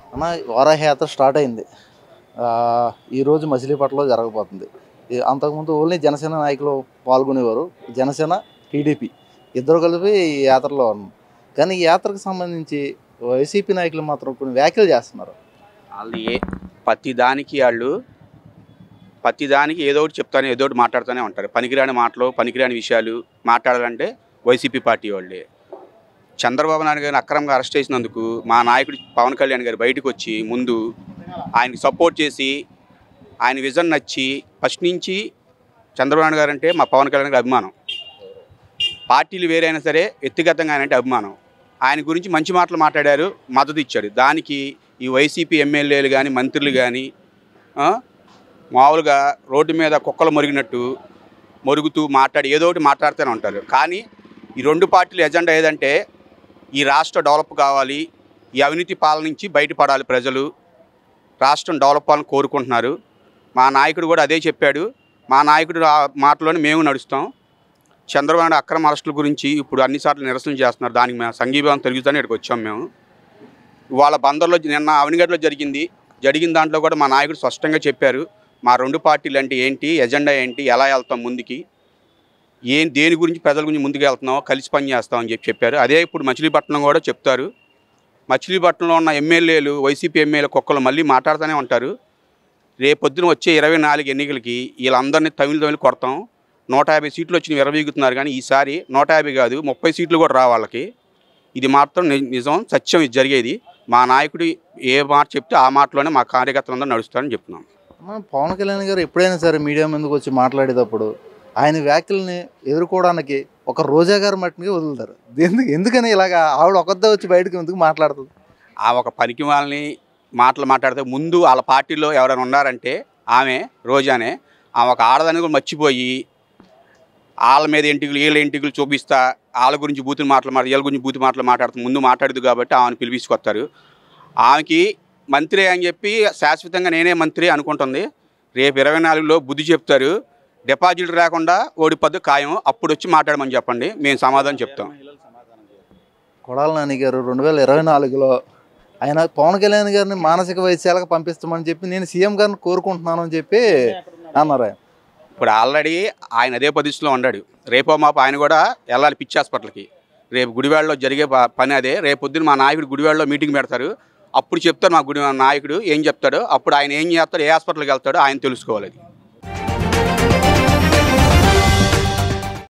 అన్న వారాహయాత్ర స్టార్ట్ అయింది ఆ, ఈరోజు మచిలీపట్నంలో జరగబోతుంది ఈ- అంతకుముందు ఓన్లీ జనసేన నాయకులు పాల్గొనేవారు జనసేన టీడీపీ ఇద్దరు కలిపి ఈ యాత్రలో ఉన్నాం కానీ ఈ యాత్రకు సంబంధించి వైసీపీ నాయకులు మాత్రం కొన్ని వ్యాఖ్యలు చేస్తున్నారు వాళ్ళు ఏ ప్రతి దానికి వాళ్ళు ప్రతి దానికి ఏదో ఒకటి చెప్తానే ఏదో ఒకటి మాట్లాడుతూనే ఉంటారు పనికిరాని మాటలు పనికిరాని విషయాలు మాట్లాడాలంటే వైసీపీ పార్టీ వాళ్ళే చంద్రబాబు నాయుడు గారిని అక్రమంగా అరెస్ట్ చేసినందుకు మా నాయకుడు పవన్ కళ్యాణ్ గారు బయటకు వచ్చి ముందు ఆయనకి సపోర్ట్ చేసి ఆయన విజన్ నచ్చి ఫస్ట్ నుంచి చంద్రబాబు నాయుడు గారు అంటే మా పవన్ కళ్యాణ్ గారి అభిమానం పార్టీలు వేరైనా సరే వ్యక్తిగతంగా ఆయన అంటే అభిమానం ఆయన గురించి మంచి మాటలు మాట్లాడారు మద్దతు ఇచ్చాడు దానికి ఈ వైసీపీ ఎమ్మెల్యేలు కానీ మంత్రులు కానీ మామూలుగా రోడ్డు మీద కుక్కలు మొరిగినట్టు మొరుగుతూ మాట్లాడి ఏదో ఒకటి మాట్లాడుతూనే ఉంటారు కానీ ఈ రెండు పార్టీల ఎజెండా ఏదంటే ఈ రాష్ట్ర డెవలప్ కావాలి ఈ అవినీతి పాలన నుంచి బయటపడాలి ప్రజలు రాష్ట్రం డెవలప్ అవ్వాలని కోరుకుంటున్నారు మా నాయకుడు కూడా అదే చెప్పాడు మా నాయకుడు ఆ మాటలోనే మేము నడుస్తాం చంద్రబాబు నాయుడు అక్రమ అరెస్టుల గురించి ఇప్పుడు అన్నిసార్లు నిరసన చేస్తున్నారు దానికి మేము సంఘీభావం తెలుగుతానే ఇక్కడికి వచ్చాం మేము ఇవాళ బందర్లో నిన్న అవనిగడ్లో జరిగింది జరిగిన దాంట్లో కూడా మా నాయకుడు స్పష్టంగా చెప్పారు మా రెండు పార్టీలు అంటే ఏంటి ఎజెండా ఏంటి ఎలా వెళ్తాం ముందుకి ఏం దేని గురించి ప్రజల గురించి ముందుకు వెళ్తున్నామో కలిసి పని చేస్తామని చెప్పి చెప్పారు అదే ఇప్పుడు మచిలీపట్నం కూడా చెప్తారు మచిలీపట్నంలో ఉన్న ఎమ్మెల్యేలు వైసీపీ ఎమ్మెల్యే కుక్కలు మళ్ళీ మాట్లాడుతూనే ఉంటారు రేపొద్దున వచ్చే ఇరవై నాలుగు ఎన్నికలకి వీళ్ళందరినీ తమిళ తమిళ కొడతాం నూట యాభై సీట్లు వచ్చి విరవీగుతున్నారు కానీ ఈసారి నూట యాభై కాదు ముప్పై సీట్లు కూడా రా వాళ్ళకి ఇది మాత్రం ని- నిజం సత్యం ఇది జరిగేది మా నాయకుడు ఏ మాట చెప్తే ఆ మాటలోనే మా కార్యకర్తలందరూ నడుస్తారని చెప్తున్నాం మన పవన్ కళ్యాణ్ గారు ఎప్పుడైనా సరే మీడియా ముందుకు వచ్చి మాట్లాడేటప్పుడు ఆయన వ్యాఖ్యల్ని ఎదుర్కోవడానికి ఒక రోజా గారు మట్టిని వదులుతారు ఎందుకు ఎందుకని ఇలాగా ఆవిడ ఒక్కదే వచ్చి బయటకు ఎందుకు మాట్లాడుతుంది ఆ ఒక పనికి వాళ్ళని మాటలు మాట్లాడితే ముందు వాళ్ళ పార్టీలో ఎవరైనా ఉన్నారంటే ఆమె రోజానే ఆమె ఒక ఆడదాన్ని కూడా మర్చిపోయి వాళ్ళ మీద ఎంటికలు వీళ్ళ ఎంటికలు చూపిస్తా వాళ్ళ గురించి బూతులు మాటలు మాట వీళ్ళ గురించి బూతి మాటలు మాట్లాడుతూ ముందు మాట్లాడదు కాబట్టి ఆమెను పిలిపించుకొస్తారు ఆమెకి మంత్రి అని చెప్పి శాశ్వతంగా నేనే మంత్రి అనుకుంటుంది రేపు ఇరవై నాలుగులో బుద్ధి చెప్తారు డిపాజిట్ రాకుండా ఓడిపోద్దు ఖాయం అప్పుడు వచ్చి మాట్లాడమని చెప్పండి మేము సమాధానం చెప్తాం కొడాల నాని గారు రెండు వేల ఇరవై నాలుగులో ఆయన పవన్ కళ్యాణ్ గారిని మానసిక వైద్యాలకు పంపిస్తామని చెప్పి నేను సీఎం గారిని కోరుకుంటున్నాను అని చెప్పి అన్నారు ఆయన ఇప్పుడు ఆల్రెడీ ఆయన అదే పొజిషన్లో ఉన్నాడు రేపో మాపు ఆయన కూడా వెళ్ళాలి పిచ్చి హాస్పిటల్కి రేపు గుడివాడలో జరిగే ప- పని అదే రేపు పొద్దున్న మా నాయకుడు గుడివాడలో మీటింగ్ పెడతారు అప్పుడు చెప్తారు మా గుడి మా నాయకుడు ఏం చెప్తాడో అప్పుడు ఆయన ఏం చేస్తాడో ఏ హాస్పిటల్కి వెళ్తాడో ఆయన తెలుసుకోవాలి అది